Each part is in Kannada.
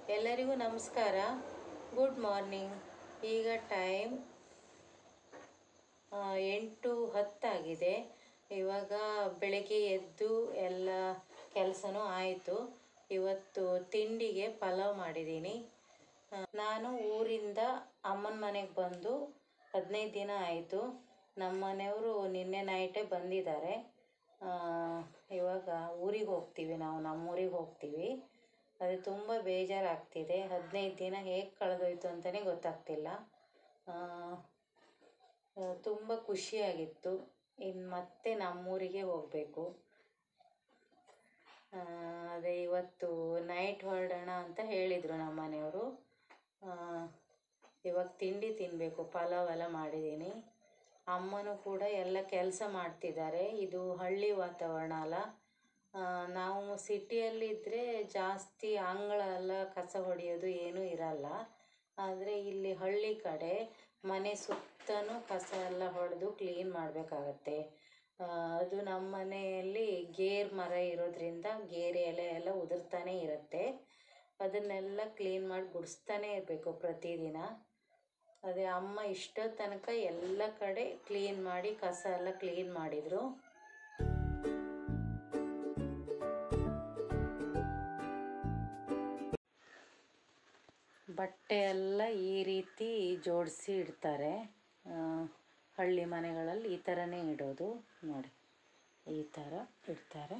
ಎಲ್ಲರಿಗೂ ನಮಸ್ಕಾರ ಗುಡ್ ಮಾರ್ನಿಂಗ್ ಈಗ ಟೈಮ್ ಎಂಟು ಹತ್ತಾಗಿದೆ ಇವಾಗ ಬೆಳಗ್ಗೆ ಎದ್ದು ಎಲ್ಲ ಕೆಲಸನೂ ಆಯಿತು ಇವತ್ತು ತಿಂಡಿಗೆ ಪಲಾವ್ ಮಾಡಿದ್ದೀನಿ ಆ, ನಾನು ಊರಿಂದ ಅಮ್ಮನ ಮನೆಗೆ ಬಂದು ಹದಿನೈದು ದಿನ ಆಯಿತು ನಮ್ಮ ಮನೆಯವರು ನಿನ್ನೆ ನೈಟೇ ಬಂದಿದ್ದಾರೆ ಆ, ಇವಾಗ ಊರಿಗೆ ಹೋಗ್ತೀವಿ ನಾವು ನಮ್ಮೂರಿಗೆ ಹೋಗ್ತೀವಿ ಅದು ತುಂಬ ಬೇಜಾರಾಗ್ತಿದೆ ಹದಿನೈದು ದಿನ ಹೇಗೆ ಕಳೆದೋಯ್ತು ಅಂತಲೇ ಗೊತ್ತಾಗ್ತಿಲ್ಲ ಆ, ಆ, ತುಂಬ ಖುಷಿಯಾಗಿತ್ತು ಇನ್ನು ಮತ್ತೆ ನಮ್ಮೂರಿಗೆ ಹೋಗಬೇಕು ಅದೇ ಇವತ್ತು ನೈಟ್ ಹೊರಡೋಣ ಅಂತ ಹೇಳಿದರು ನಮ್ಮ ಮನೆಯವರು ಇವಾಗ ತಿಂಡಿ ತಿನ್ನಬೇಕು ಪಲಾವ್ ಎಲ್ಲ ಮಾಡಿದ್ದೀನಿ ಅಮ್ಮನೂ ಕೂಡ ಎಲ್ಲ ಕೆಲಸ ಮಾಡ್ತಿದ್ದಾರೆ ಇದು ಹಳ್ಳಿ ವಾತಾವರಣ ಅಲ್ಲ ಆ, ನಾವು ಸಿಟಿಯಲ್ಲಿದ್ದರೆ ಜಾಸ್ತಿ ಅಂಗಳ ಎಲ್ಲ ಕಸ ಹೊಡೆಯೋದು ಏನೂ ಇರಲ್ಲ ಆದರೆ ಇಲ್ಲಿ ಹಳ್ಳಿ ಕಡೆ ಮನೆ ಸುತ್ತಲೂ ಕಸ ಎಲ್ಲ ಹೊಡೆದು ಕ್ಲೀನ್ ಮಾಡಬೇಕಾಗತ್ತೆ ಅದು ನಮ್ಮ ಮನೆಯಲ್ಲಿ ಗೇರ್ ಮರ ಇರೋದ್ರಿಂದ ಗೇರ್ ಎಲೆ ಎಲ್ಲ ಉದುರ್ತಾನೆ ಇರುತ್ತೆ ಅದನ್ನೆಲ್ಲ ಕ್ಲೀನ್ ಮಾಡಿ ಗುಡಿಸ್ತಾನೆ ಇರಬೇಕು ಪ್ರತಿದಿನ ಅದೇ ಅಮ್ಮ ಇಷ್ಟೋ ತನಕ ಎಲ್ಲ ಕಡೆ ಕ್ಲೀನ್ ಮಾಡಿ ಕಸ ಎಲ್ಲ ಕ್ಲೀನ್ ಮಾಡಿದರು ಬಟ್ಟೆ ಎಲ್ಲ ಈ ರೀತಿ ಜೋಡಿಸಿ ಇಡ್ತಾರೆ ಆ, ಹಳ್ಳಿ ಮನೆಗಳಲ್ಲಿ ಈ ಥರನೇ ಇಡೋದು ನೋಡಿ ಈ ಥರ ಇಡ್ತಾರೆ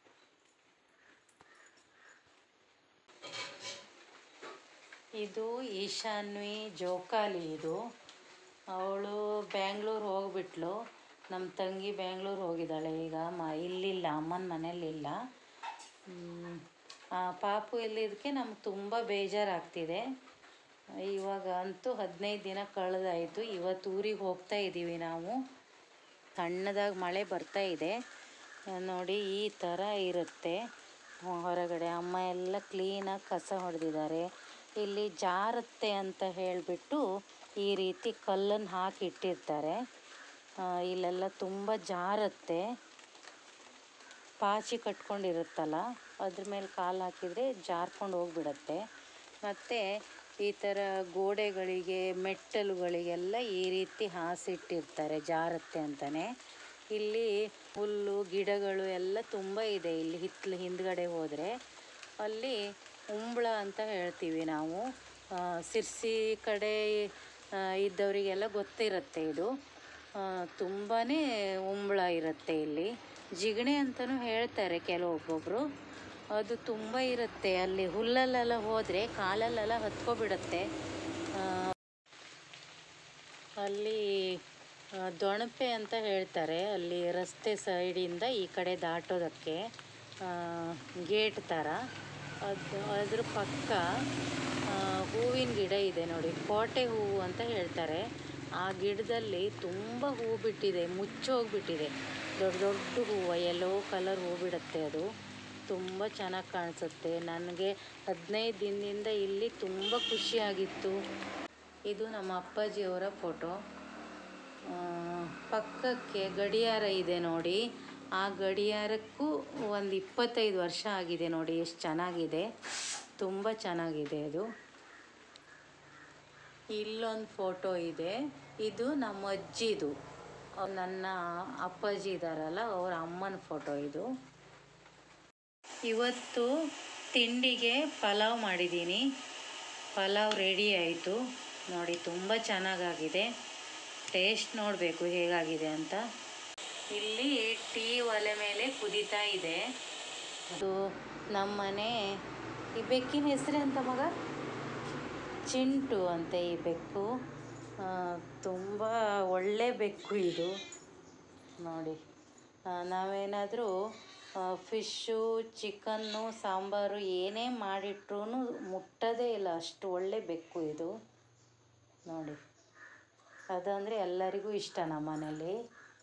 ಇದು ಈಶಾನ್ವಿ ಜೋಕಾಲಿ ಇದು ಅವಳು ಬ್ಯಾಂಗ್ಳೂರು ಹೋಗ್ಬಿಟ್ಲು ನಮ್ಮ ತಂಗಿ ಬ್ಯಾಂಗ್ಳೂರು ಹೋಗಿದ್ದಾಳೆ ಈಗ ಮ ಇಲ್ಲಿಲ್ಲ ಅಮ್ಮನ ಮನೇಲಿಲ್ಲ ಹ್ಮ್. ಆ ಪಾಪು ಇಲ್ಲಿದ್ದಕ್ಕೆ ನಮ್ಗೆ ತುಂಬ ಬೇಜಾರಾಗ್ತಿದೆ ಇವಾಗ ಅಂತೂ ಹದಿನೈದು ದಿನ ಕಳೆದಾಯಿತು ಇವತ್ತು ಊರಿಗೆ ಹೋಗ್ತಾ ಇದ್ದೀವಿ ನಾವು ಸಣ್ಣದಾಗಿ ಮಳೆ ಬರ್ತಾ ಇದೆ ಆ, ನೋಡಿ ಈ ಥರ ಇರುತ್ತೆ ಹೊರಗಡೆ ಅಮ್ಮ ಎಲ್ಲ ಕ್ಲೀನಾಗಿ ಕಸ ಹೊಡೆದಿದ್ದಾರೆ ಇಲ್ಲಿ ಜಾರುತ್ತೆ ಅಂತ ಹೇಳಿಬಿಟ್ಟು ಈ ರೀತಿ ಕಲ್ಲನ್ನು ಹಾಕಿ ಇಟ್ಟಿರ್ತಾರೆ ಆ, ಇಲ್ಲೆಲ್ಲ ತುಂಬ ಜಾರತ್ತೆ ಪಾಚಿ ಕಟ್ಕೊಂಡಿರುತ್ತಲ್ಲ ಅದ್ರ ಮೇಲೆ ಕಾಲು ಹಾಕಿದರೆ ಜಾರ್ಕೊಂಡು ಹೋಗ್ಬಿಡತ್ತೆ ಮತ್ತು ಈ ಥರ ಗೋಡೆಗಳಿಗೆ ಮೆಟ್ಟಲುಗಳಿಗೆಲ್ಲ ಈ ರೀತಿ ಹಾಸಿಟ್ಟಿರ್ತಾರೆ ಜಾರತ್ತೆ ಅಂತಲೇ ಇಲ್ಲಿ ಹುಲ್ಲು ಗಿಡಗಳು ಎಲ್ಲ ತುಂಬ ಇದೆ ಇಲ್ಲಿ ಹಿತ್ತಲು ಹಿಂದ್ಗಡೆ ಹೋದರೆ ಅಲ್ಲಿ ಉಂಬಳ ಅಂತ ಹೇಳ್ತೀವಿ ನಾವು ಆ, ಸಿರ್ಸಿ ಕಡೆ ಆ, ಇದ್ದವರಿಗೆಲ್ಲ ಗೊತ್ತಿರುತ್ತೆ ಇದು ತುಂಬಾ ಉಂಬಳ ಇರುತ್ತೆ ಇಲ್ಲಿ ಜಿಗಣೆ ಅಂತಲೂ ಹೇಳ್ತಾರೆ ಕೆಲವೊಬ್ಬೊಬ್ಬರು ಅದು ತುಂಬ ಇರುತ್ತೆ ಅಲ್ಲಿ ಹುಲ್ಲಲ್ಲೆಲ್ಲ ಹೋದರೆ ಕಾಲಲ್ಲೆಲ್ಲ ಹತ್ಕೊಬಿಡುತ್ತೆ ಆ, ಅಲ್ಲಿ ಆ, ದೊಣಪೆ ಅಂತ ಹೇಳ್ತಾರೆ ಅಲ್ಲಿ ರಸ್ತೆ ಸೈಡಿಂದ ಈ ಕಡೆ ದಾಟೋದಕ್ಕೆ ಗೇಟ್ ಥರ ಅದು ಅದ್ರ ಪಕ್ಕ ಆ, ಹೂವಿನ ಗಿಡ ಇದೆ ನೋಡಿ ಕೋಟೆ ಹೂವು ಅಂತ ಹೇಳ್ತಾರೆ ಆ ಗಿಡದಲ್ಲಿ ತುಂಬ ಹೂ ಬಿಟ್ಟಿದೆ ಮುಚ್ಚೋಗ್ಬಿಟ್ಟಿದೆ ದೊಡ್ಡ ದೊಡ್ಡ ಹೂವು ಯೆಲ್ಲೋ ಕಲರ್ ಹೂ ಬಿಡುತ್ತೆ ಅದು ತುಂಬ ಚೆನ್ನಾಗಿ ಕಾಣಿಸುತ್ತೆ ನನಗೆ ಹದಿನೈದು ದಿನದಿಂದ ಇಲ್ಲಿ ತುಂಬ ಖುಷಿಯಾಗಿತ್ತು ಇದು ನಮ್ಮ ಅಪ್ಪಾಜಿಯವರ ಫೋಟೋ ಆ, ಪಕ್ಕಕ್ಕೆ ಗಡಿಯಾರ ಇದೆ ನೋಡಿ ಆ ಗಡಿಯಾರಕ್ಕೂ ಒಂದು ಇಪ್ಪತ್ತೈದು ವರ್ಷ ಆಗಿದೆ ನೋಡಿ ಎಷ್ಟು ಚೆನ್ನಾಗಿದೆ ತುಂಬ ಚೆನ್ನಾಗಿದೆ ಅದು ಇಲ್ಲೊಂದು ಫೋಟೋ ಇದೆ ಇದು ನಮ್ಮ ಅಜ್ಜಿದು ಅವ್ರು ನನ್ನ ಅಪ್ಪಾಜಿ ಇದ್ದಾರಲ್ಲ ಅವ್ರ ಅಮ್ಮನ ಫೋಟೋ ಇದು ಇವತ್ತು ತಿಂಡಿಗೆ ಪಲಾವ್ ಮಾಡಿದ್ದೀನಿ ಪಲಾವ್ ರೆಡಿ ಆಯಿತು ನೋಡಿ ತುಂಬ ಚೆನ್ನಾಗಾಗಿದೆ ಟೇಸ್ಟ್ ನೋಡಬೇಕು ಹೇಗಾಗಿದೆ ಅಂತ ಇಲ್ಲಿ ಟೀ ಒಲೆ ಮೇಲೆ ಕುದೀತಾ ಇದೆ ಅದು ನಮ್ಮನೆ ಈ ಬೆಕ್ಕಿನ ಹೆಸರು ಅಂತ ಮಗ ಚಿಂಟು ಅಂತ ಈ ಬೆಕ್ಕು ಆ, ತುಂಬ ಒಳ್ಳೆ ಬೆಕ್ಕು ಇದು ನೋಡಿ ಆ, ನಾವೇನಾದರೂ ಫಿಶ್ಶು ಚಿಕನ್ನು ಸಾಂಬಾರು ಏನೇ ಮಾಡಿಟ್ರೂ ಮುಟ್ಟೋದೇ ಇಲ್ಲ ಅಷ್ಟು ಒಳ್ಳೆ ಬೆಕ್ಕು ಇದು ನೋಡಿ ಅದಂದರೆ ಎಲ್ಲರಿಗೂ ಇಷ್ಟ ನಮ್ಮ ಮನೇಲಿ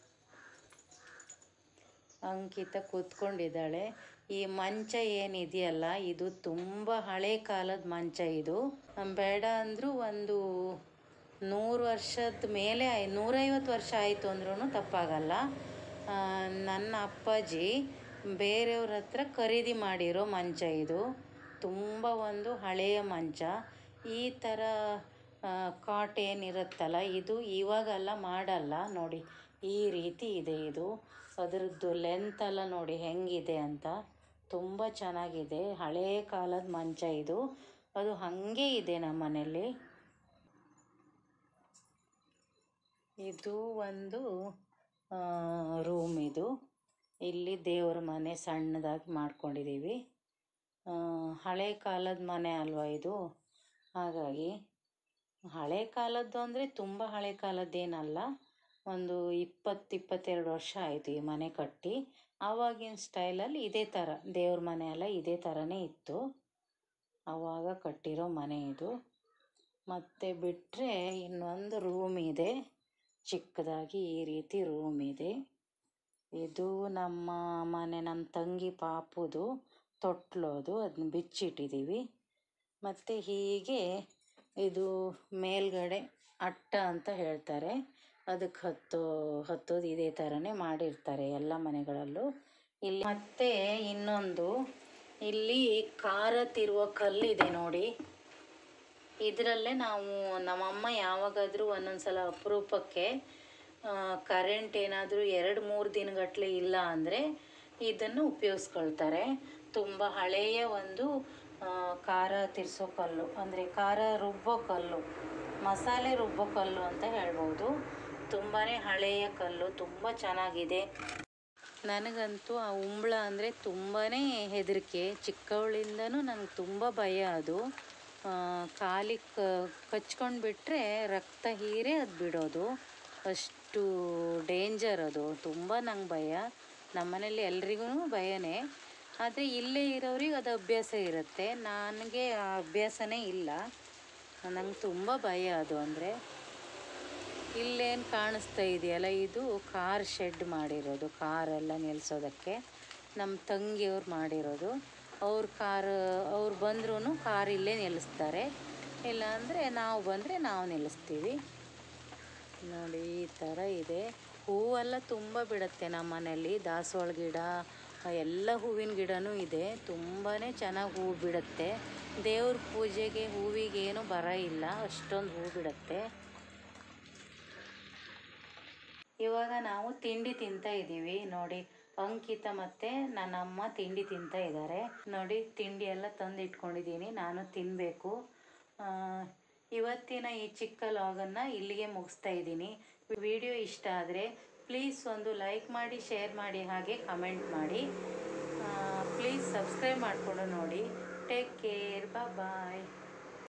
ಅಂಕಿತ ಕೂತ್ಕೊಂಡಿದ್ದಾಳೆ ಈ ಮಂಚ ಏನಿದೆಯಲ್ಲ ಇದು ತುಂಬ ಹಳೆ ಕಾಲದ ಮಂಚ ಇದು ನಮ್ ಬೇಡ ಅಂದರೂ ಒಂದು ನೂರು ವರ್ಷದ ಮೇಲೆ ಆಯ್ ನೂರೈವತ್ತು ವರ್ಷ ಆಯಿತು ಅಂದ್ರೂ ತಪ್ಪಾಗಲ್ಲ ಆ, ನನ್ನ ಅಪ್ಪಾಜಿ ಬೇರೆಯವ್ರ ಹತ್ರ ಖರೀದಿ ಮಾಡಿರೋ ಮಂಚ ಇದು ತುಂಬ ಒಂದು ಹಳೆಯ ಮಂಚ ಈ ಥರ ಕಾಟ್ ಏನಿರುತ್ತಲ್ಲ ಇದು ಇವಾಗೆಲ್ಲ ಮಾಡಲ್ಲ ನೋಡಿ ಈ ರೀತಿ ಇದೆ ಇದು ಅದರದ್ದು ಲೆಂತ್ ಎಲ್ಲ ನೋಡಿ ಹೆಂಗಿದೆ ಅಂತ ತುಂಬ ಚೆನ್ನಾಗಿದೆ ಹಳೆಯ ಕಾಲದ ಮಂಚ ಇದು ಅದು ಹಾಗೆ ಇದೆ ನಮ್ಮ ಮನೆಯಲ್ಲಿ ಇದು ಒಂದು ರೂಮ್ ಇದು ಇಲ್ಲಿ ದೇವ್ರ ಮನೆ ಸಣ್ಣದಾಗಿ ಮಾಡ್ಕೊಂಡಿದ್ದೀವಿ ಆ, ಹಳೆ ಕಾಲದ ಮನೆ ಅಲ್ವಾ ಇದು ಹಾಗಾಗಿ ಹಳೆ ಕಾಲದ್ದು ಅಂದರೆ ತುಂಬ ಹಳೆ ಕಾಲದ್ದೇನಲ್ಲ ಒಂದು ಇಪ್ಪತ್ತು ಇಪ್ಪತ್ತೆರಡು ವರ್ಷ ಆಯಿತು ಈ ಮನೆ ಕಟ್ಟಿ ಆವಾಗಿನ ಸ್ಟೈಲಲ್ಲಿ ಇದೇ ಥರ ದೇವ್ರ ಮನೆ ಎಲ್ಲ ಇದೇ ಥರನೇ ಇತ್ತು ಆವಾಗ ಕಟ್ಟಿರೋ ಮನೆ ಇದು ಮತ್ತು ಬಿಟ್ಟರೆ ಇನ್ನೊಂದು ರೂಮ್ ಇದೆ ಚಿಕ್ಕದಾಗಿ ಈ ರೀತಿ ರೂಮ್ ಇದೆ ಇದು ನಮ್ಮ ಮನೆ ನಮ್ಮ ತಂಗಿ ಪಾಪುದು ತೊಟ್ಲೋದು ಅದನ್ನ ಬಿಚ್ಚಿಟ್ಟಿದ್ದೀವಿ ಮತ್ತು ಹೀಗೆ ಇದು ಮೇಲ್ಗಡೆ ಅಟ್ಟ ಅಂತ ಹೇಳ್ತಾರೆ ಅದಕ್ಕೆ ಹತ್ತೋ ಹತ್ತೋದು ಇದೇ ಥರನೇ ಮಾಡಿರ್ತಾರೆ ಎಲ್ಲ ಮನೆಗಳಲ್ಲೂ ಇಲ್ಲಿ ಮತ್ತೆ ಇನ್ನೊಂದು ಇಲ್ಲಿ ಖಾರ ತಿರುವ ಕಲ್ಲಿದೆ ನೋಡಿ ಇದರಲ್ಲೇ ನಾವು ನಮ್ಮಮ್ಮ ಯಾವಾಗಾದರೂ ಒಂದೊಂದು ಸಲ ಅಪರೂಪಕ್ಕೆ ಕರೆಂಟ್ ಏನಾದರೂ ಎರಡು ಮೂರು ದಿನಗಟ್ಟಲೆ ಇಲ್ಲ ಅಂದರೆ ಇದನ್ನು ಉಪಯೋಗಿಸ್ಕೊಳ್ತಾರೆ ತುಂಬ ಹಳೆಯ ಒಂದು ಆ, ಖಾರ ತಿರ್ಸೋ ಕಲ್ಲು ಅಂದರೆ ಖಾರ ರುಬ್ಬೋ ಕಲ್ಲು ಮಸಾಲೆ ರುಬ್ಬೋ ಕಲ್ಲು ಅಂತ ಹೇಳ್ಬೋದು ತುಂಬಾ ಹಳೆಯ ಕಲ್ಲು ತುಂಬ ಚೆನ್ನಾಗಿದೆ ನನಗಂತೂ ಆ ಉಂಬಳ ಅಂದರೆ ತುಂಬಾ ಹೆದರಿಕೆ ಚಿಕ್ಕವಳಿಂದನೂ ನನಗೆ ತುಂಬ ಭಯ ಅದು ಆ, ಕಾಲಿಗೆ ಕ ಕಚ್ಕೊಂಡು ಬಿಟ್ಟರೆ ರಕ್ತ ಹೀರೇ ಅದು ಬಿಡೋದು ಅಷ್ಟು ಡೇಂಜರ್ ಅದು ತುಂಬ ನಂಗೆ ಭಯ ನಮ್ಮನೇಲಿ ಎಲ್ರಿಗೂ ಭಯನೇ ಆದರೆ ಇಲ್ಲೇ ಇರೋರಿಗೆ ಅದು ಅಭ್ಯಾಸ ಇರುತ್ತೆ ನನಗೆ ಆ ಅಭ್ಯಾಸನೇ ಇಲ್ಲ ನಂಗೆ ತುಂಬ ಭಯ ಅದು ಅಂದರೆ ಇಲ್ಲೇನು ಕಾಣಿಸ್ತಾ ಇದೆಯಲ್ಲ ಇದು ಕಾರ್ ಶೆಡ್ ಮಾಡಿರೋದು ಕಾರೆಲ್ಲ ನಿಲ್ಲಿಸೋದಕ್ಕೆ ನಮ್ಮ ತಂಗಿಯವ್ರು ಮಾಡಿರೋದು ಅವ್ರ ಕಾರ್ ಅವ್ರು ಬಂದ್ರೂ ಕಾರ್ ಇಲ್ಲೇ ನಿಲ್ಲಿಸ್ತಾರೆ ಇಲ್ಲಾಂದರೆ ನಾವು ಬಂದರೆ ನಾವು ನಿಲ್ಲಿಸ್ತೀವಿ ನೋಡಿ ಈ ಥರ ಇದೆ ಹೂವೆಲ್ಲ ತುಂಬ ಬಿಡುತ್ತೆ ನಮ್ಮ ಮನೆಯಲ್ಲಿ ದಾಸವಾಳ ಗಿಡ ಎಲ್ಲ ಹೂವಿನ ಗಿಡನೂ ಇದೆ ತುಂಬಾ ಚೆನ್ನಾಗಿ ಹೂವು ಬಿಡುತ್ತೆ ದೇವ್ರ ಪೂಜೆಗೆ ಹೂವಿಗೇನು ಬರ ಇಲ್ಲ ಅಷ್ಟೊಂದು ಹೂ ಬಿಡುತ್ತೆ ಇವಾಗ ನಾವು ತಿಂಡಿ ತಿಂತಾ ಇದ್ದೀವಿ ನೋಡಿ ಅಂಕಿತ ಮತ್ತು ನನ್ನಮ್ಮ ತಿಂಡಿ ತಿಂತಾ ಇದ್ದಾರೆ ನೋಡಿ ತಿಂಡಿ ಎಲ್ಲ ತಂದು ಇಟ್ಕೊಂಡಿದ್ದೀನಿ ನಾನು ತಿನ್ನಬೇಕು ಇವತ್ತಿನ ಈ ಚಿಕ್ಕ ಲಾಗನ್ನು ಇಲ್ಲಿಗೆ ಮುಗಿಸ್ತಾ ಇದ್ದೀನಿ ವಿಡಿಯೋ ಇಷ್ಟ ಆದರೆ ಪ್ಲೀಸ್ ಒಂದು ಲೈಕ್ ಮಾಡಿ ಶೇರ್ ಮಾಡಿ ಹಾಗೆ ಕಮೆಂಟ್ ಮಾಡಿ ಪ್ಲೀಸ್ ಸಬ್ಸ್ಕ್ರೈಬ್ ಮಾಡಿಕೊಂಡು ನೋಡಿ ಟೇಕ್ ಕೇರ್ ಬಾಯ್